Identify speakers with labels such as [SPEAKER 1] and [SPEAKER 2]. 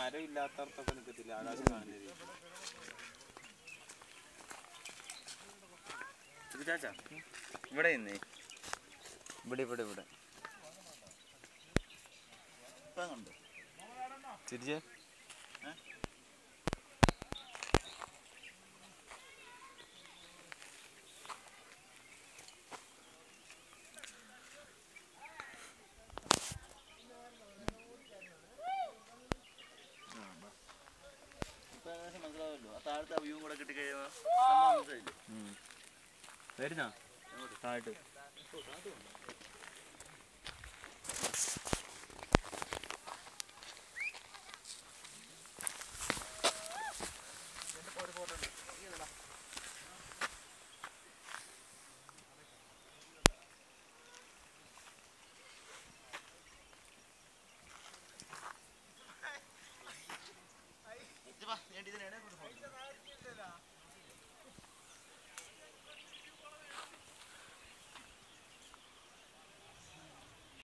[SPEAKER 1] ആരും ഇല്ലാത്തടത്തൊക്കെ നിൽക്കത്തില്ല ആകാശം കാണുന്നത്
[SPEAKER 2] ഇത് ചാച്ചാ ഇവിടെ ഇന്നേ
[SPEAKER 1] ഇവിടെ ഇവിടെ ഇവിടെ
[SPEAKER 2] ഇപ്പം കണ്ടു
[SPEAKER 1] തിരിച്ച്
[SPEAKER 2] ഇപ്പം ഏകദേശം മനസ്സിലാവല്ലോ ആ താഴത്തെ വ്യൂ കൂടെ കിട്ടിക്കഴിയുമ്പോൾ സംഭവം മനസ്സിലായില്ലേ
[SPEAKER 1] വരുന്നാ താഴോട്ട്
[SPEAKER 2] ഇത് വാ, ഞാൻ ഇതിനിടെ കൊണ്ട് പോകാം.